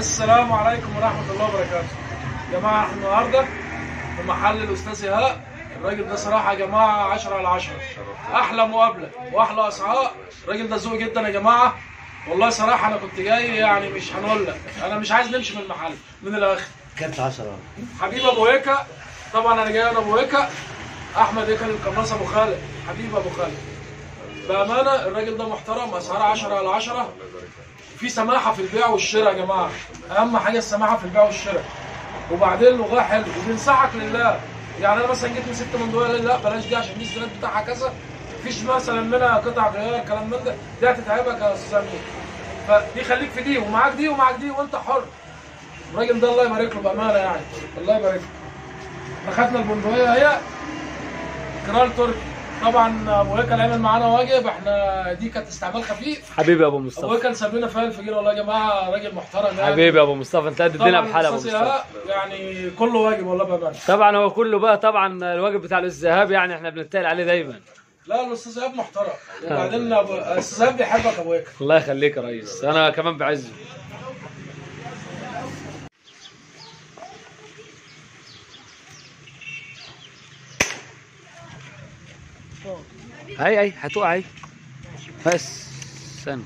السلام عليكم ورحمة الله وبركاته. يا جماعة احنا النهاردة في محل الأستاذ إيهاء، الراجل ده صراحة يا جماعة 10 على 10. أحلى مقابلة وأحلى أسعار، الراجل ده ذوق جدا يا جماعة. والله صراحة أنا كنت جاي يعني مش هنقول لك، أنا مش عايز نمشي من المحل من الآخر. كانت 10 حبيب أبو هيكا، طبعا أنا جاي أنا أبو هيكا. أحمد هيكا القناص أبو خالد، حبيب أبو خالد. بأمانة الراجل ده محترم، أسعار 10 على 10. في سماحه في البيع والشراء يا جماعه اهم حاجه السماحه في البيع والشراء وبعدين لغاه حلو وبينصحك لله يعني انا مثلا جيت مسكت من دول لا بلاش دي عشان دي الزناد بتاعها كذا مفيش مثلا منها قطع غيار كلام من ده دي هتتعبك يا استاذ امين فدي خليك في دي ومعاك دي ومعاك دي وانت حر الراجل ده الله يبارك له بامانه يعني الله يبارك له احنا خدنا البندقيه هي كرال تركي طبعا ابو هيكل عمل معانا واجب احنا دي كانت استعمال خفيف حبيبي يا ابو ابو مصطفى هيكل ساب لنا فيها الفجير والله يا جماعه راجل محترم يعني حبيبي يا ابو مصطفى انت قد الدنيا طبعاً بحالها يا ابو الأستاذ مصطفى إيهاء يعني كله واجب والله بامانه طبعا هو كله بقى طبعا الواجب بتاع الذهاب يعني احنا بنتقل عليه دايما لا الاستاذ ايهاب محترم وبعدين ابو الاستاذ ايهاب بيحبك ابو هيكل الله يخليك يا ريس انا كمان بعزه هاي هاي هتقع هاي بس استنى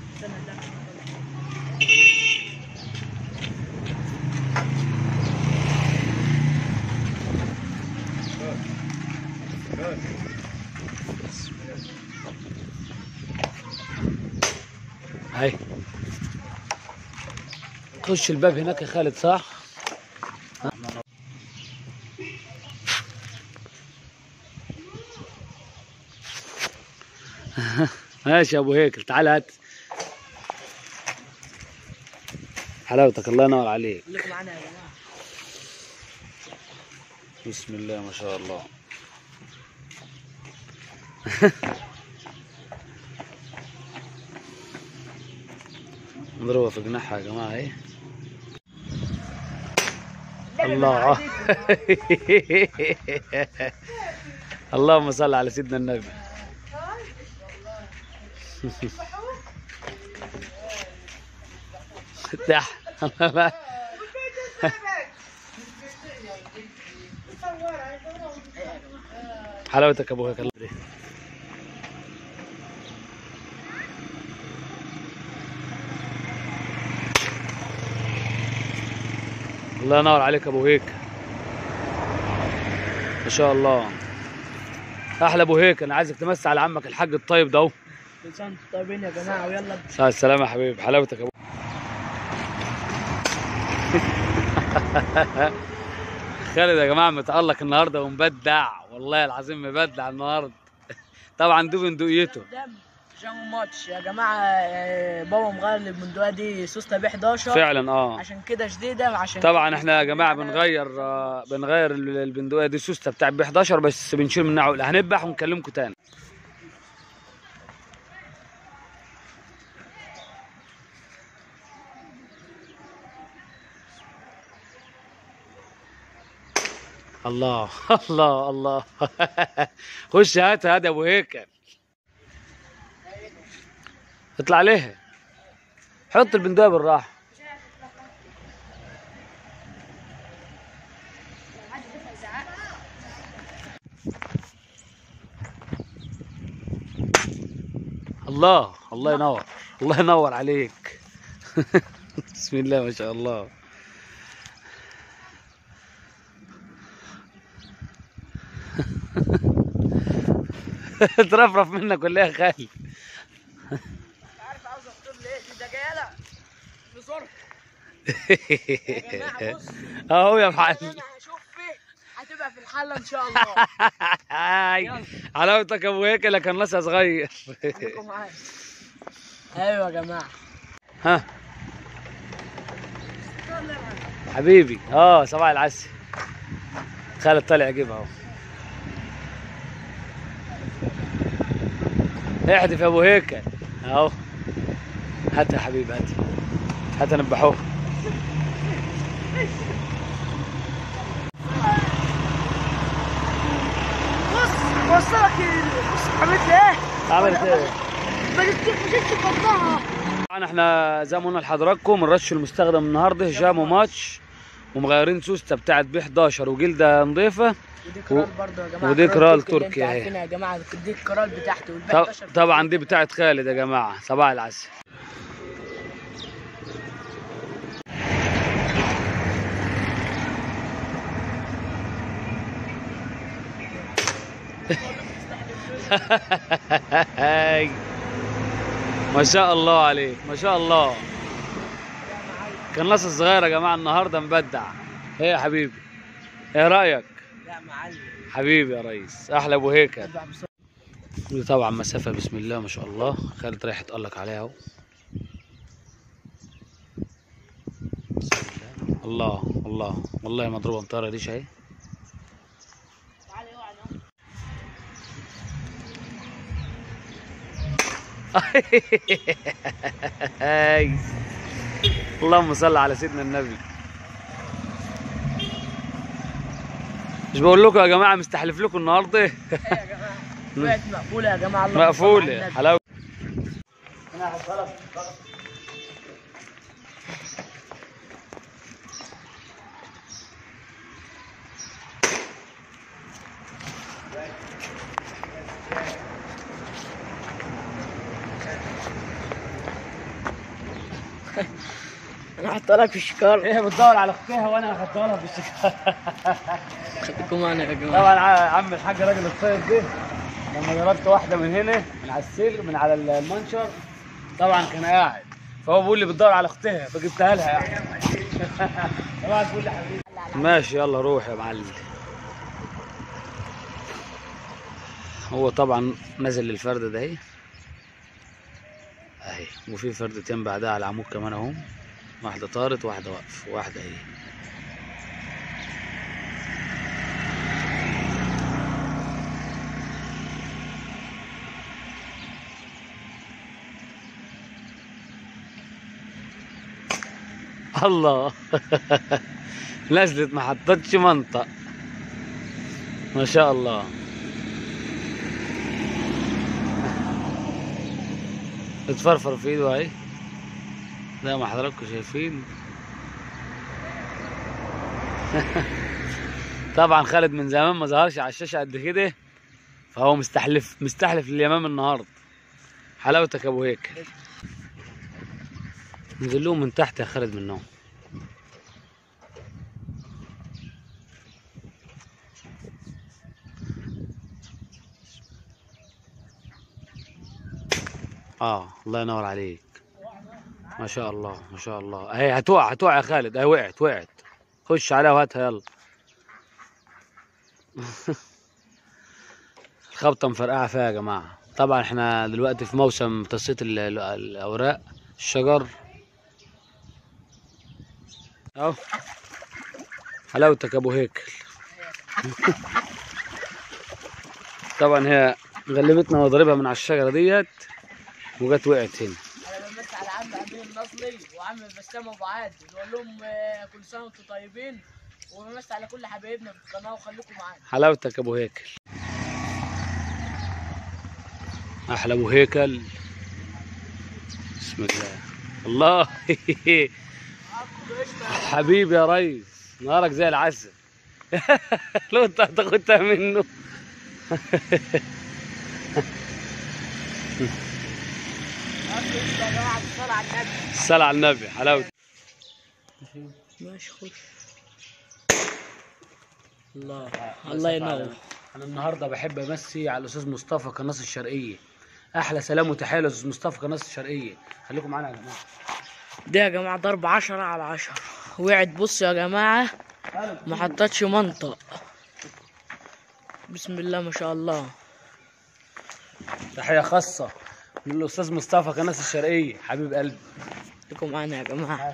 هاي خش الباب هناك يا خالد صح؟ ها؟ ماشي يا ابو هيكل تعال هات حلاوتك الله ينور عليك خليكم معانا يا جماعه بسم الله ما شاء الله نضربها في جناحها يا جماعة اهي الله اللهم صل على سيدنا النبي تحت حلاوتك يا ابو هيك الله يهديك. الله ينور عليك يا ابو هيك ما شاء الله احلى ابو هيك انا عايزك تمسي على عمك الحاج الطيب ده اهو كل سنه وانتم طيبين يا جماعه ويلا مع السلامه يا حبيبي حلاوتك يا ابو خالد يا جماعه متألق النهارده ومبدع والله العظيم مبدع النهارده طبعا دي بندقيته قدام عشان ماتش يا جماعه آه، بابا مغير البندقيه دي سوسته ب 11 فعلا اه عشان كده شديده عشان طبعا احنا يا جماعه بنغير آه، بنغير ال- البندقيه دي سوسته بتاع ب 11 بس بنشيل منها عقله هنذبح ونكلمكم تاني الله الله الله خش هات هات يا ابو هيكل اطلع عليها حط البندقيه بالراحه الله الله ينور الله ينور عليك بسم الله ما شاء الله ترفرف منك ولا ايه يا خالد عارف عاوز اختار ليه دي دجاله بصرف جماعة بص. اهو يا معلم انا هشوف فيه هتبقى في الحله ان شاء الله هاي حلاوتك يا ابو هيكل كان لسه صغير خليكم معايا ايوه يا جماعه ها حبيبي اه صباح العسل خالد طالع يجيبها اهو احذف يا ابو هيكل اهو هات يا حبيبي هات هات نبحوه بص وصلك بص عملت ايه؟ عملت ايه؟ ما جبتش بطنها طبعا احنا زي ما قلنا لحضراتكم الرش المستخدم النهارده جامو ماتش ومغيرين سوسته بتاعت بي 11 وجلده نظيفه ودي كرال برضه يا جماعه ودي كرال كرال تركي اللي تركي انتوا اهي. عارفينها يا جماعه دي الكرال بتاعته والباقي طب- 11 طبعا دي بتاعت خالد يا جماعه صباح العسل ما شاء الله عليك ما شاء الله كان ناس صغير يا جماعه النهارده مبدع ايه يا حبيبي ايه رايك لا معلم حبيبي يا ريس احلى ابو هيكل اربع بسرعه دي طبعا مسافة بسم الله ما شاء الله خالد رايح يتألق عليها اهو بسم الله الله الله والله مضروبة مطارة دي شاي تعالى اوعى نام. اللهم صل على سيدنا النبي مش بقول لكم يا جماعة مستحلف لكم النهارده ايه يا جماعه وقعت مقفوله يا جماعه اللهم صل على مقفولة النبي. حلاوة انا هحطها انا هحطها لك في الشكار ايه بتدور على اختها وانا اخدتها لها في الشكاية خليكم معنا يا جماعه طبعا ع- عم الحاج راجل الطيب ده لما ضربت واحده من هنا من على السلك من على المنشر طبعا كان قاعد فهو بيقول لي بتدور على اختها فجبتها لها يعني طبعا تقول لي حبيبي ماشي يلا روح يا معلم هو طبعا نزل للفرد ده اهي اهي وفي فردتين بعدها على العمود كمان اهو واحده طارت واحده واقف واحده اهي الله نزلت ما حطتش منطق ما شاء الله اتفرفر في ايده اهي زي ما حضراتكم شايفين طبعا خالد من زمان ما ظهرش على الشاشه قد كده فهو مستحلف مستحلف لليمام النهارده حلاوتك يا ابو هيك نزل لهم من تحت يا خالد منهم اه الله ينور عليك ما شاء الله ما شاء الله اهي هتقع هتقع يا خالد اهي وقعت وقعت خش عليها وهاتها يلا الخبطة مفرقعة فيها يا جماعة طبعا احنا دلوقتي في موسم تسقيط ال- ال- الأوراق الشجر اهو حلاوتك يا ابو هيكل طبعا هي غلبتنا وضربها من على الشجرة ديت وجت وقعت هنا انا بمس على عم امين النصري وعم بسام ابو عادل بقول لهم آه، كل سنه وانتم طيبين وبمس على كل حبايبنا في القناه وخليكم معانا حلاوتك يا ابو هيكل احلى ابو هيكل بسم الله الله حبيبي يا ريس نهارك زي العسل لو انت هتاخدها منه يا جماعه بالصلاه على النبي الصلاة على النبي حلاوتك ماشي خش الله الله ينور انا النهارده بحب امسي على الاستاذ مصطفى قناص الشرقيه احلى سلام وتحيه للاستاذ مصطفى قناص الشرقيه خليكم معانا يا جماعه ده يا جماعه ضرب عشرة على عشرة وقعت بصوا يا جماعه ما حطتش منطق بسم الله ما شاء الله تحيه خاصه من الاستاذ مصطفى قناص الشرقيه حبيب قلبي خليكم معانا يا جماعه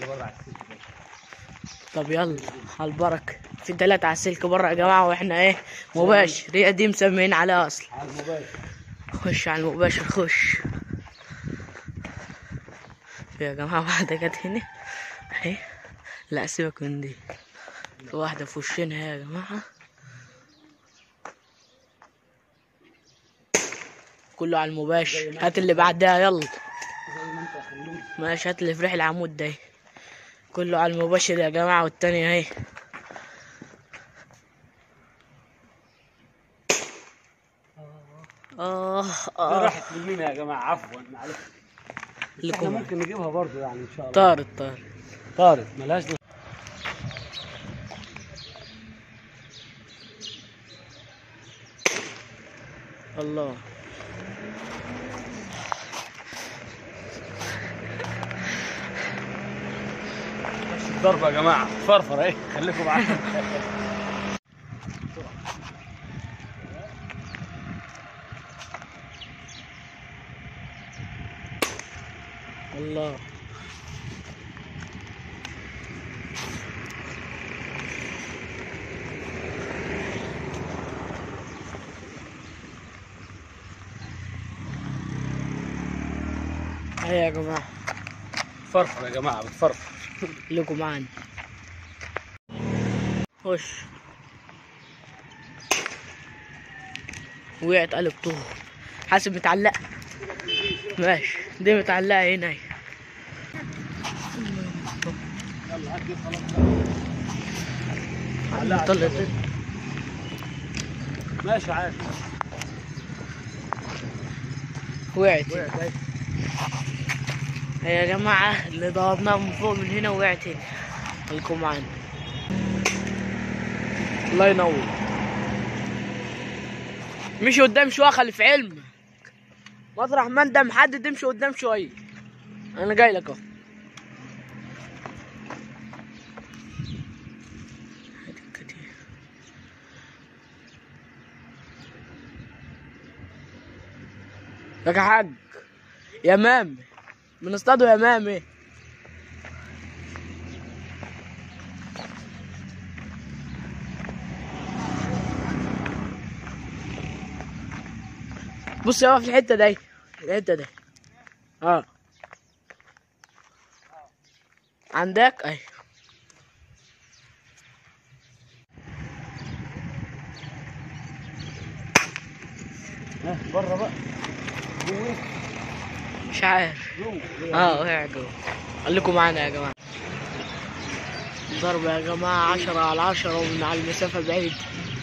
طب يلا على البركه في تلاتة على السلك بره يا جماعه واحنا ايه مباشر هي دي مسمين عليها اصلا على الموبايل خش على المباشر خش يا جماعة واحدة جت هنا اهي لا سيبك من دي في واحدة في وشنا يا جماعة كله على المباشر هات اللي بعدها يلا زي ما انت خلوه ماشي هات اللي في ريح العمود ده كله على المباشر يا جماعة والتانية اهي اه دي اه راحت مننا يا جماعه عفوا معلش بس احنا لكم ممكن نجيبها برضه يعني ان شاء الله طارت طارت طارت ملهاش دخل. الله بس الضربه يا جماعه فرفره ايه خليكم معانا الله هيا يا جماعة فرفره يا جماعه بتفرفر لكم معانا خش وقعت قلب طوب حاسب متعلقة ماشي دي متعلقة هنا اهي. يلا هات دي خلاص طلعت ماشي عادي وقعت وقعت اهي. هي يا جماعة اللي ضربناها من فوق من هنا وقعت هنا خليكم معانا الله ينور مشي قدام شوية خلي في علمك مطرح ما انت محدد امشي قدام شوية انا جاي لك اهو لك يا حاج يا مامي بنصطادوا يا مامي بص يا في الحته دي الحته دي اه عندك اي ها بره بقى جوه مش عارف جوه اه وقع جوه خليكم معانا يا جماعه ضربة يا جماعة عشرة على عشرة ومن على المسافة بعيد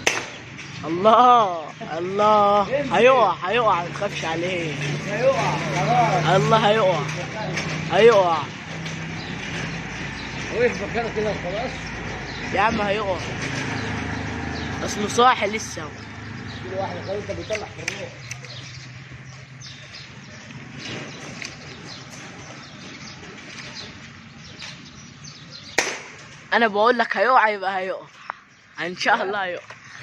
الله الله هيقع هيقع ما تخافش عليه هيقع خلاص الله هيقع هيقع وقف مكانه كده وخلاص يا عم هيقع اصله صاحي لسه كل واحد خلاص انت بيطلع في الروح انا بقول لك هيقع يبقى هيقع ان شاء الله هيقع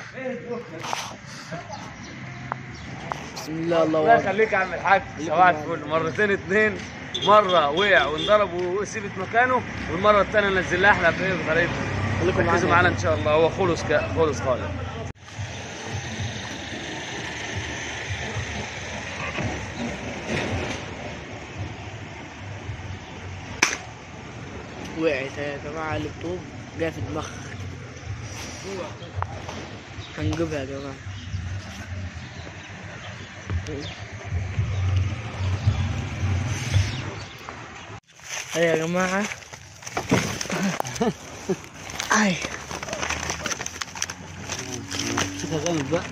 بسم الله الله الله اكبر يخليك يا عم الحاج صباح الفل مرتين اتنين مره وقع وانضرب وسيبت مكانه والمره الثانيه نزل لها احلى بايه بطريقه خليكم ركزوا معانا ان شاء الله هو خلص كا- خلص خالص وقعت يا جماعة الطوب جاي في دماغ هنجيبها يا جماعة هيا يا جماعة اي شوفها جامد بقى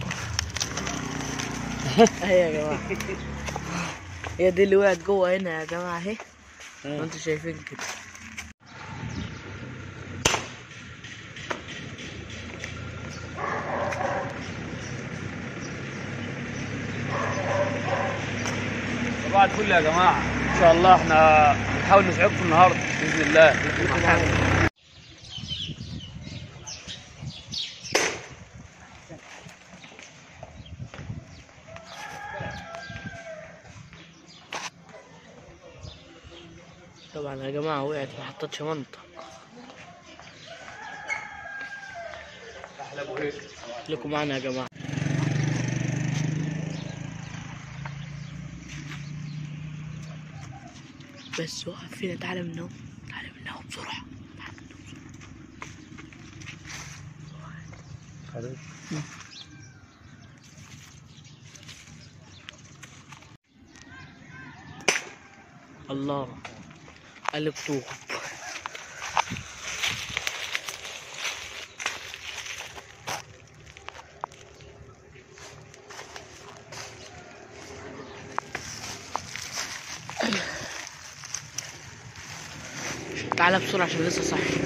هيا يا جماعة هي دي اللي وقعت جوه هنا يا جماعة اهي ما انتوا شايفين كده صباح الفل يا جماعه ان شاء الله احنا بنحاول نسعدكم النهارده باذن الله طبعا يا جماعة وقعت ما حطتش منطق احلى ابو هيك لكم معنا يا جماعة بس وقف فينا تعالى من النوم تعالى من النوم بسرعة تعالى من النوم بسرعة. الله قلب طوب تعالى بسرعة عشان لسه صاحي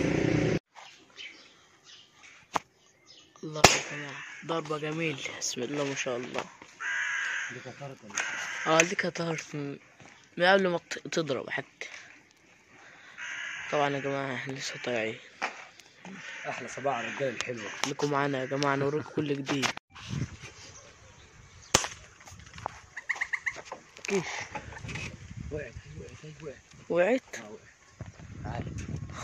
الله يا جماعة ضربة جميل بسم الله ما شاء الله دي كفارة اه دي كانت طهرت من من قبل ما ت- تضرب حتى طبعا يا جماعة احنا لسه طالعين احلى صباح على الرجاله الحلوه خليكم معانا يا جماعة نوريكم كل جديد كيف وقعت وقعت وقعت وقعت اه وقعت تعالى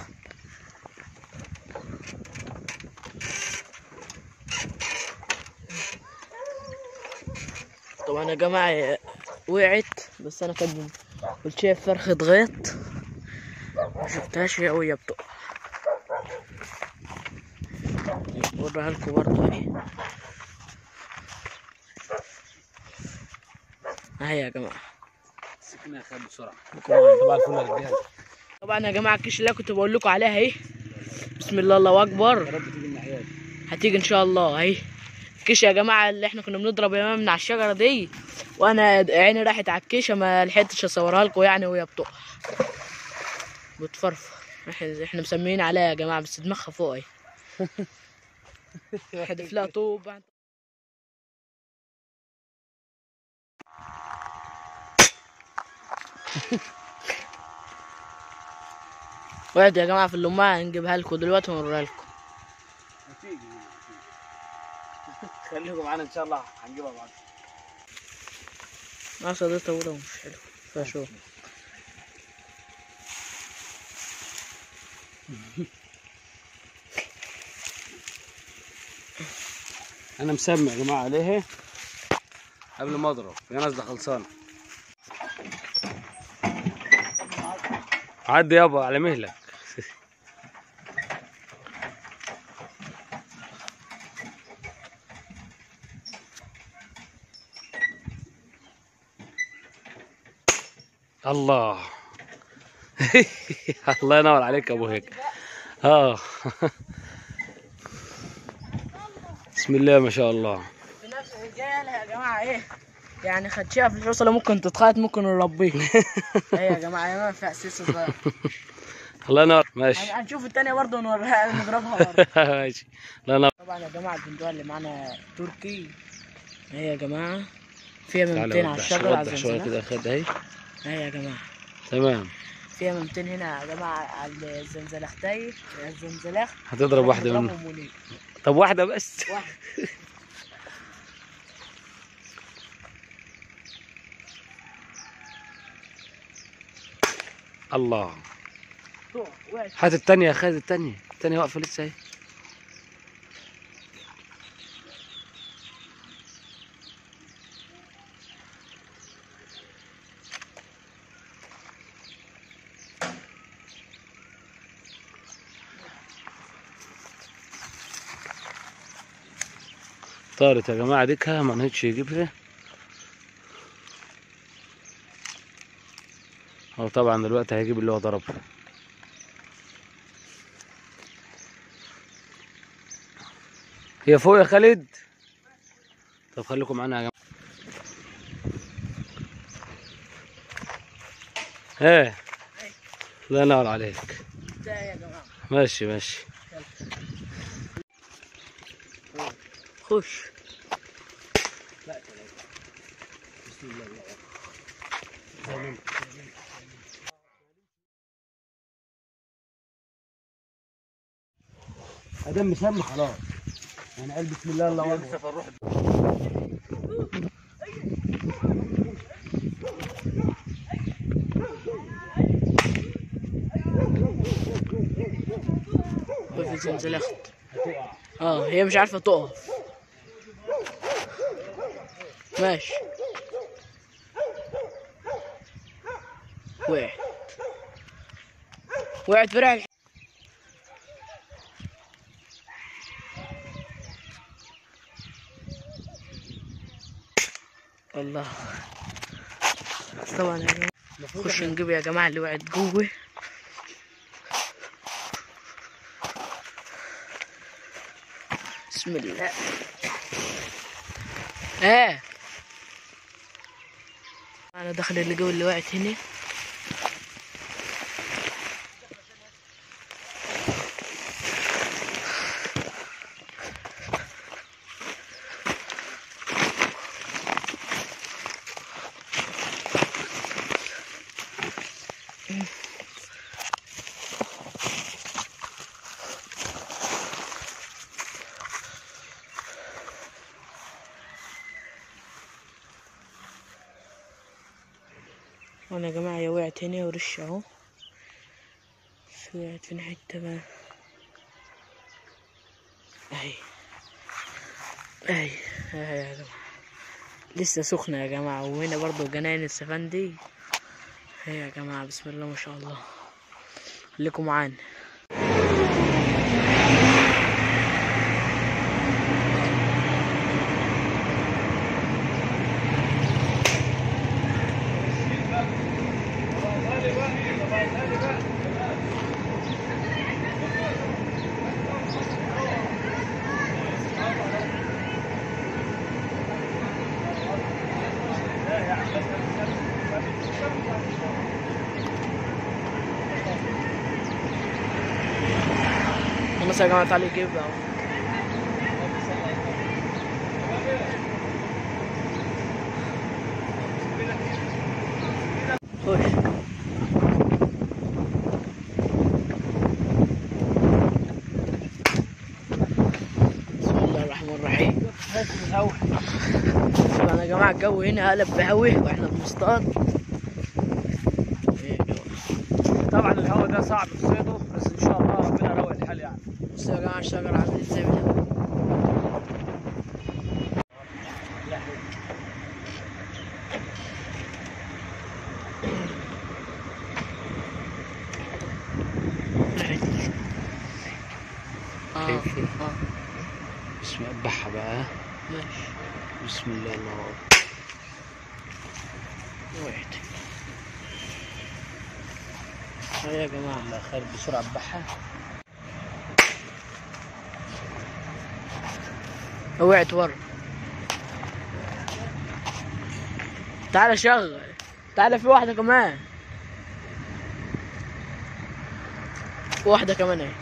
طبعا يا جماعة وقعت بس انا كنت كنت شايف فرخة غيط ما شفتهاش هي وهي بتقع اوريها لكم برضه اهي اهي يا جماعة السكينه خد بسرعه خليكم معانا. طبعا الفل يا رجاله طبعا يا جماعة الكيش اللي أنا كنت بقول لكم عليها اهي بسم الله الله يا اكبر رب تيجي الناحيه دي هتيجي ان شاء الله اهي الكيش يا جماعه اللي احنا كنا بنضرب يمام من على الشجره دي وانا عيني راحت على الكيشه ما لحقتش اصورها لكم يعني وهي بتقع بتفرفر احنا احنا مسميين عليها يا جماعه بس دماغها فوق اهي حدف لها طوب وقعد يا جماعه في اللماعه نجيبها لكم دلوقتي ونوريها لكم هتيجي خليكم معانا ان شاء الله هنجيبها بعد عصا دي طويله ومش حلو فيها شغل انا مسمي يا جماعه عليها قبل ما اضرب هي نازله خلصانه عدي يابا على مهلك الله الله ينور عليك يا ابو هيك اه بسم الله ما شاء الله في نفس الرجاله يا جماعه ايه يعني خدشها في الحصله ممكن تتخيط ممكن نربيها ايه يا جماعه يا ما في اساس صغير الله ينور ماشي هن- هنشوف التانية برضه ونوريها نضربها برضه ماشي الله ينور طبعا يا جماعه البندقيه اللي معانا تركي اهي يا جماعه فيها ميمتين تعالى على وضح الشجره على وضح شويه الزنزانة كده خد اهي اهي يا جماعه تمام فيها ميمتين هنا يا جماعه على الزنزلختاي الزنزلخ هتضرب واحده منهم نضربهم ونيجي. طب واحده بس واحده الله تقع وقعت هات التانية خد التانية التانية واقفة لسه اهي طارت يا جماعة ديكها ما نهتش يجيبها هو طبعا دلوقتي هيجيب اللي هو ضربه هي فوق يا خالد طب خليكم معانا يا جماعة ايه الله ينور عليك ده يا جماعه ماشي ماشي خش ادم مسمى خلاص يعني قال بسم الله الله اكبر في زنزلخت هتقع اه هي مش عارفه تقف ماشي وقعت وقعت في رعل الله طبعا يا جماعة المفروض خش احنا نجيب يا جماعة اللي وقعت جوه بسم الله ايه انا داخل اللي جوه اللي وقعت هنا وانا يا جماعة يا وقعت هنا ورش اهو بس وقعت في حتة بقى اهي اهي اهي يا جماعة لسه سخنة يا جماعة وهنا برضو جناين السفندي اهي يا جماعة بسم الله ما شاء الله خليكم معانا خلاص يا جماعة تعالوا جيب بقى خش بسم الله الرحمن الرحيم طبعا يا جماعة الجو هنا قلب بهوي واحنا بنصطاد إيه يا جماعة. طبعا الهواء ده صعب في صيده بس ان شاء الله ربنا يروق الحال يعني بصوا يا جماعة الشجرة عامل ازاي بالهوا اه كيف؟ اه بسم الله اذبحها بقى ماشي بسم الله الله وقعت اه يا جماعة الله خير بسرعه اذبحها وقعت ورا تعالى شغل تعالى في واحدة كمان في واحدة كمان اهي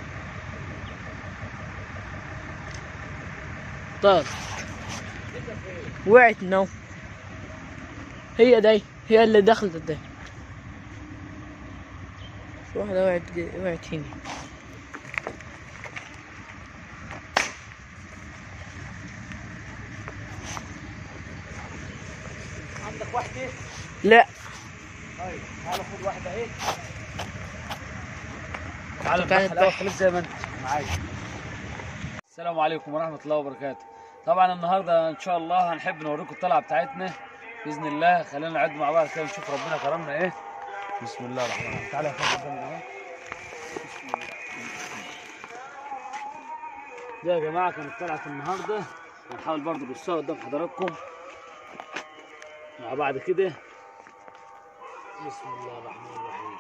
طار وقعت نو هي دي هي اللي دخلت دي في واحدة وقعت وقعت هنا عندك واحده لا طيب تعالى خد واحده اهي تعالى كانت نفتح الاول بح- خليك زي ما انت معايا السلام عليكم ورحمه الله وبركاته طبعا النهارده ان شاء الله هنحب نوريكم الطلعه بتاعتنا باذن الله خلينا نعد مع بعض كده نشوف ربنا كرمنا ايه بسم الله الرحمن الرحيم تعالى يا فندم قدامنا اهو دي يا جماعه كانت طلعه النهارده هنحاول برضو نبصها قدام حضراتكم مع بعض كده بسم الله الرحمن الرحيم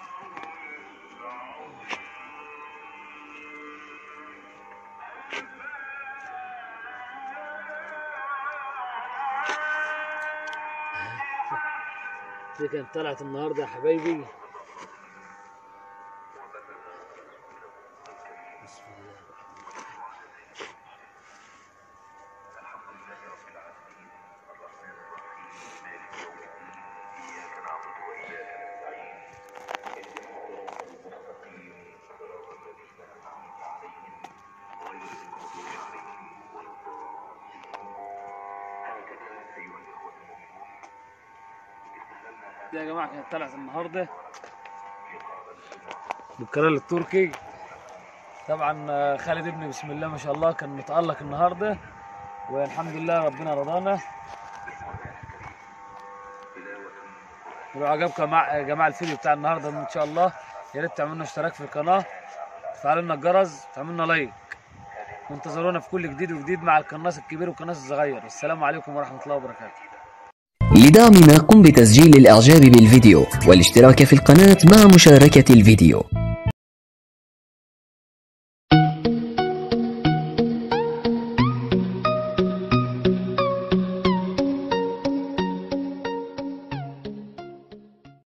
دي كانت طلعت النهارده يا حبايبي بسم الله الرحمن الرحيم دي يا جماعه كانت طلعت النهارده بالكلال التركي طبعا آه، خالد ابني بسم الله ما شاء الله كان متألق النهارده والحمد لله ربنا رضانا ولو عجبكم مع- يا جماعه الفيديو بتاع النهارده ان شاء الله يا ريت تعملوا لنا اشتراك في القناه تفعلوا لنا الجرس تعملوا لنا لايك وانتظرونا في كل جديد وجديد مع القناص الكبير والقناص الصغير والسلام عليكم ورحمه الله وبركاته لدعمنا قم بتسجيل الإعجاب بالفيديو والاشتراك في القناة مع مشاركة الفيديو